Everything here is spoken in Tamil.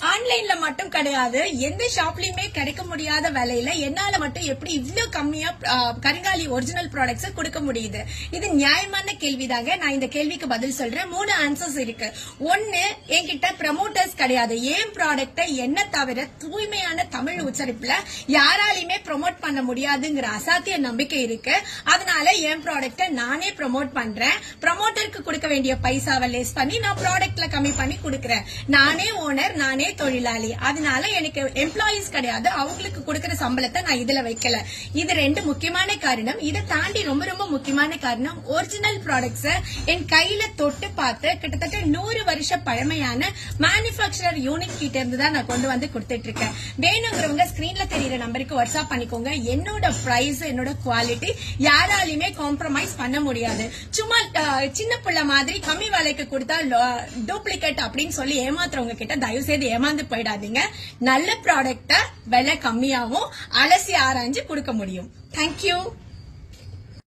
ஆன்லைன்ல மட்டும் கிடையாது எந்த ஷாப்லயுமே கிடைக்க முடியாத விலையில என்னால மட்டும் எப்படி இவ்ளோ கம்மியா ஆ, கருங்காலி ஒரிஜினல் ப்ராடக்ட்ஸ் கொடுக்க முடியுது இது நியாயமான கேள்விதாங்க நான் இந்த கேள்விக்கு பதில் சொல்றேன் மூணு ஆன்சர்ஸ் இருக்கு ஒன்னு என்கிட்ட ப்ரமோட்டர்ஸ் கிடையாது ஏன் ப்ராடக்ட்டை என்ன தவிர தூய்மையான தமிழ் உச்சரிப்புல யாராலையுமே ப்ரோமோட் பண்ண முடியாதுங்கிற அசாத்திய நம்பிக்கை இருக்கு அதனால என் ப்ராடக்ட்டை நானே ப்ரோமோட் பண்றேன் ப்ரமோட்டருக்கு கொடுக்க வேண்டிய பைசாவை லெஸ் பண்ணி நான் ப்ராடக்ட்ல கம்மி பண்ணி கொடுக்கறேன் நானே ஓனர் நானே தொழிலாளி அதனால எனக்கு எம்ப்ளாயீஸ் கிடையாது அவங்களுக்கு கொடுக்கற சம்பளத்தை நான் இதுல வைக்கல இது ரெண்டு முக்கியமான காரணம் இதை தாண்டி ரொம்ப ரொம்ப முக்கியமான காரணம் ஒரிஜினல் ப்ராடக்ட்ஸ் என் கையில தொட்டு பார்த்து கிட்டத்தட்ட நூறு வருஷ பழமையான மேனுபேக்சரர் யூனிட் கிட்ட இருந்து தான் நான் கொண்டு வந்து கொடுத்துட்டு இருக்கேன் வேணுங்கிறவங்க ஸ்கிரீன்ல தெரியுற நம்பருக்கு வாட்ஸ்அப் பண்ணிக்கோங்க என்னோட பிரைஸ் என்னோட குவாலிட்டி யாராலையுமே காம்ப்ரமைஸ் பண்ண முடியாது சும்மா அஹ், சின்ன பிள்ளை மாதிரி கம்மி விலைக்கு கொடுத்தா டூப்ளிகேட் அப்படின்னு சொல்லி ஏமாத்துறவங்க கிட்ட தயவு செய்து ஏமாந்து போயிடாதீங்க நல்ல ப்ராடக்ட விலை கம்மியாவும் அலசி ஆராய்ஞ்சு கொடுக்க முடியும் தேங்க்யூ